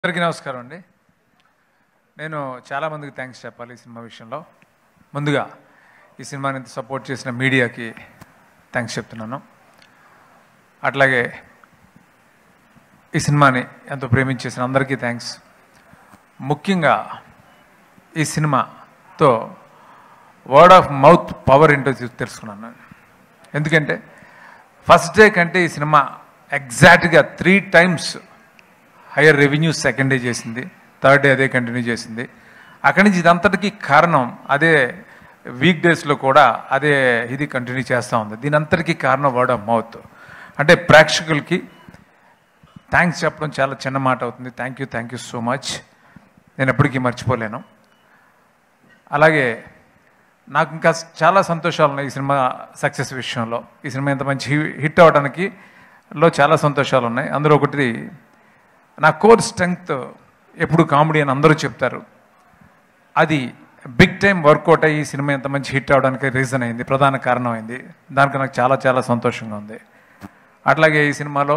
అందరికీ నమస్కారం అండి నేను చాలామందికి థ్యాంక్స్ చెప్పాలి ఈ సినిమా విషయంలో ముందుగా ఈ సినిమాని ఇంత సపోర్ట్ చేసిన మీడియాకి థ్యాంక్స్ చెప్తున్నాను అట్లాగే ఈ సినిమాని ఎంతో ప్రేమించేసిన అందరికీ థ్యాంక్స్ ముఖ్యంగా ఈ సినిమాతో వర్డ్ ఆఫ్ మౌత్ పవర్ ఏంటో తె- తెలుసుకున్నాను నేను. ఎందుకంటే ఫస్ట్ డే కంటే ఈ సినిమా ఎగ్జాక్ట్గా three times higher revenue second day చేసింది థర్డ్ డే అదే కంటిన్యూ చేసింది అక్కడి నుంచి ఇదంతటికీ కారణం అదే వీక్ డేస్లో కూడా అదే ఇది కంటిన్యూ చేస్తూ ఉంది దీని అంతటికీ కారణం వర్డ్ ఆఫ్ మౌత్ అంటే ప్రేక్షకులకి థ్యాంక్స్ చెప్పడం చాలా చిన్న మాట అవుతుంది thank you thank you so much నేను ఎప్పటికీ మర్చిపోలేను అలాగే నాకు ఇంకా చాలా సంతోషాలు ఉన్నాయి ఈ సినిమా సక్సెస్ విషయంలో ఈ సినిమా ఇంత మంచి హిట్ అవ్వడానికి లో చాలా సంతోషాలు ఉన్నాయి అందులో ఒకటి నా కోర్ స్ట్రెంగ్త్ ఎప్పుడు కామెడీ అని అందరూ చెప్తారు అది బిగ్ టైం వర్కౌట్ అయ్యి ఈ సినిమా ఎంత మంచి హిట్ అవడానికి రీజన్ అయింది ప్రధాన కారణం అయింది దానికి నాకు చాలా చాలా సంతోషంగా ఉంది అట్లాగే ఈ సినిమాలో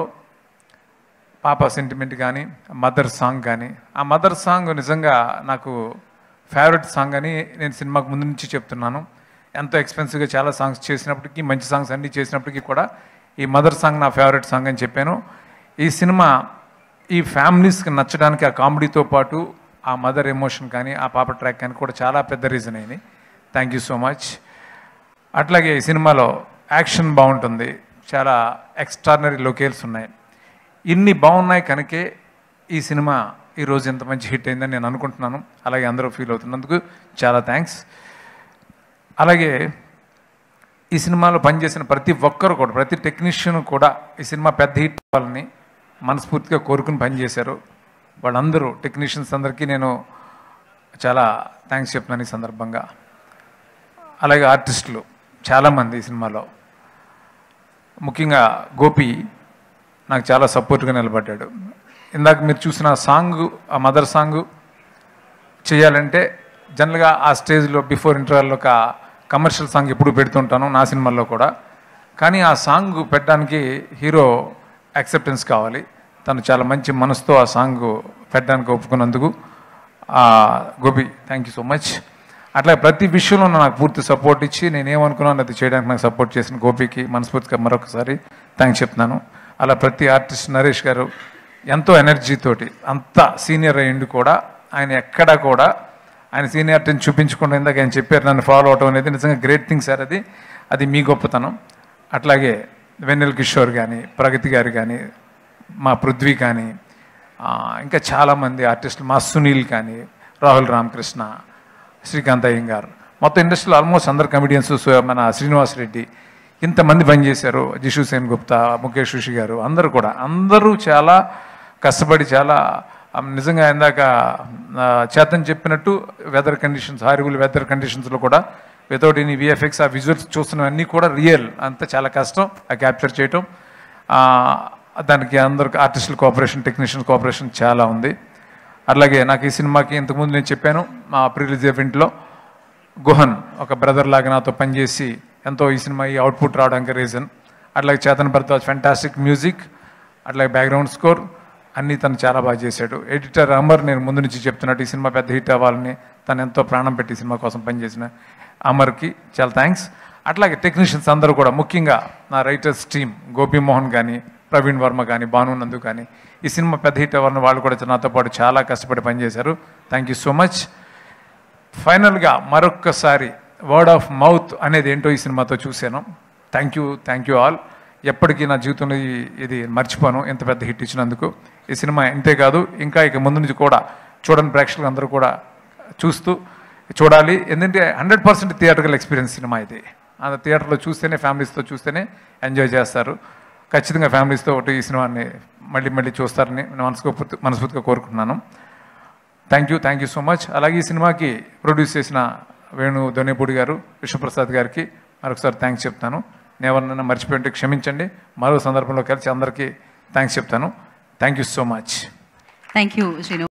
పాప సెంటిమెంట్ కానీ మదర్ సాంగ్ కానీ ఆ మదర్ సాంగ్ నిజంగా నాకు ఫేవరెట్ సాంగ్ అని నేను సినిమాకు ముందు నుంచి చెప్తున్నాను ఎంతో ఎక్స్పెన్సివ్గా చాలా సాంగ్స్ చేసినప్పటికీ మంచి సాంగ్స్ అన్నీ చేసినప్పటికీ కూడా ఈ మదర్ సాంగ్ నా ఫేవరెట్ సాంగ్ అని చెప్పాను ఈ సినిమా ఈ ఫ్యామిలీస్కి నచ్చడానికి ఆ కామెడీతో పాటు ఆ మదర్ ఎమోషన్ కానీ ఆ పాప ట్రాక్ కానీ కూడా చాలా పెద్ద రీజన్ అయింది థ్యాంక్ యూ సో మచ్ అట్లాగే ఈ సినిమాలో యాక్షన్ బాగుంటుంది చాలా ఎక్స్ట్రాడినరీ లొకేల్స్ ఉన్నాయి ఇన్ని బాగున్నాయి కనుకే ఈ సినిమా ఈరోజు ఎంత మంచి హిట్ అయిందని నేను అనుకుంటున్నాను అలాగే అందరూ ఫీల్ అవుతున్నందుకు చాలా థ్యాంక్స్ అలాగే ఈ సినిమాలో పనిచేసిన ప్రతి ఒక్కరు కూడా ప్రతి టెక్నీషియన్ కూడా ఈ సినిమా పెద్ద హిట్ అవ్వాలని మనస్ఫూర్తిగా కోరుకుని పనిచేశారు వాళ్ళందరూ టెక్నీషియన్స్ అందరికీ నేను చాలా థ్యాంక్స్ చెప్తున్నాను ఈ సందర్భంగా అలాగే ఆర్టిస్టులు చాలామంది ఈ సినిమాలో ముఖ్యంగా గోపి నాకు చాలా సపోర్ట్గా నిలబడ్డాడు ఇందాక మీరు చూసిన సాంగ్ ఆ మదర్ సాంగ్ చేయాలంటే జనరల్గా ఆ స్టేజ్లో బిఫోర్ ఇంటర్వెల్లో ఒక కమర్షియల్ సాంగ్ ఎప్పుడు పెడుతుంటాను నా సినిమాల్లో కూడా కానీ ఆ సాంగ్ పెట్టడానికి హీరో యాక్సెప్టెన్స్ కావాలి తను చాలా మంచి మనసుతో ఆ సాంగ్ పెట్టడానికి ఒప్పుకున్నందుకు ఆ, Gopi thank you so much అట్లా ప్రతి విషయంలో నాకు పూర్తి సపోర్ట్ ఇచ్చి నేను ఏమనుకున్నాను అది చేయడానికి నాకు సపోర్ట్ చేసిన గోపికి మనస్ఫూర్తిగా మరొకసారి థ్యాంక్స్ చెప్తున్నాను అలా ప్రతి ఆర్టిస్ట్ నరేష్ గారు ఎంతో ఎనర్జీతోటి అంత సీనియర్ అయ్యిండి కూడా ఆయన ఎక్కడా కూడా ఆయన సీనియారిటీని చూపించకుండా ఇందాక ఆయన చెప్పారు నన్ను ఫాలో అవటం అనేది నిజంగా గ్రేట్ థింగ్ సార్ అది అది మీ గొప్పతనం అట్లాగే వెన్నెల కిషోర్ కానీ ప్రగతి గారు కానీ మా పృథ్వీ కానీ ఆ, ఇంకా చాలామంది ఆర్టిస్టులు మా సునీల్ కానీ రాహుల్ రామకృష్ణ శ్రీకాంత్ అయ్యంగార్ మొత్తం ఇండస్ట్రీలో ఆల్మోస్ట్ అందరు కమిడియన్స్ మన శ్రీనివాస్ రెడ్డి ఇంతమంది పనిచేశారు జిషు సేన్ గుప్తా ముఖేష్ ఋషి గారు అందరూ కూడా అందరూ చాలా కష్టపడి చాలా ఆ, నిజంగా ఇందాక ఆ, చేతన్ చెప్పినట్టు వెదర్ కండిషన్స్ హారిబుల్ వెదర్ కండిషన్స్లో కూడా వితౌట్ ఎనీ విఎఫ్ఎక్స్ ఆ విజువల్స్ చూస్తున్నవన్నీ కూడా రియల్ అంతా చాలా కష్టం ఆ క్యాప్చర్ చేయటం ఆ, దానికి అందరు ఆర్టిస్టుల కోఆపరేషన్ టెక్నీషియన్ కోఆపరేషన్ చాలా ఉంది అట్లాగే నాకు ఈ సినిమాకి ఇంతకుముందు నేను చెప్పాను మా ప్రీ రిలీజ్ ఈవెంట్లో గుహన్ ఒక బ్రదర్ లాగా నాతో పనిచేసి ఎంతో ఈ సినిమా ఈ అవుట్పుట్ రావడానికి రీజన్ అట్లాగే చేతన్ భరద్వాజ్ ఫ్యాంటాస్టిక్ మ్యూజిక్ అట్లాగే బ్యాక్గ్రౌండ్ స్కోర్ అన్నీ తను చాలా బాగా చేశాడు ఎడిటర్ అమర్ నేను ముందు నుంచి చెప్తున్నట్టు ఈ సినిమా పెద్ద హిట్ అవ్వాలని తను ఎంతో ప్రాణం పెట్టి ఈ సినిమా కోసం పనిచేసిన అమర్కి చాలా థ్యాంక్స్ అట్లాగే టెక్నీషియన్స్ అందరూ కూడా ముఖ్యంగా నా రైటర్స్ టీమ్ గోపీమోహన్ కానీ ప్రవీణ్ వర్మ కానీ భాను నందు కానీ ఈ సినిమా పెద్ద హిట్ అవ్వాలని వాళ్ళు కూడా నాతో పాటు చాలా కష్టపడి పనిచేశారు థ్యాంక్ యూ సో మచ్ ఫైనల్గా మరొక్కసారి వర్డ్ ఆఫ్ మౌత్ అనేది ఏంటో ఈ సినిమాతో చూశాను thank you thank you all ఎప్పటికీ నా జీవితంలో ఈ- ఇది మర్చిపోను ఇంత పెద్ద హిట్ ఇచ్చినందుకు ఈ సినిమా ఇంతే కాదు ఇంకా ఇక ముందు నుంచి కూడా చూడని ప్రేక్షకులు అందరూ కూడా చూస్తూ చూడాలి ఎందుకంటే హండ్రెడ్ పర్సెంట్ థియేటర్కల్ ఎక్స్పీరియన్స్ సినిమా ఇది ఆ థియేటర్లో చూస్తేనే ఫ్యామిలీస్తో చూస్తేనే ఎంజాయ్ చేస్తారు ఖచ్చితంగా ఫ్యామిలీస్తో ఒకటి ఈ సినిమాని మళ్ళీ మళ్ళీ చూస్తారని నేను మనస్ఫూర్తి మనస్ఫూర్తిగా కోరుకుంటున్నాను thank you thank you so much అలాగే ఈ సినిమాకి ప్రొడ్యూస్ చేసిన వేణు దొనేపూడి గారు విశ్వప్రసాద్ గారికి మరొకసారి థ్యాంక్స్ చెప్తాను నేను ఎవరినైనా మర్చిపోయి ఉంటే క్షమించండి మరో సందర్భంలో కలిసి అందరికీ థ్యాంక్స్ చెప్తాను thank you so much thank you Srinu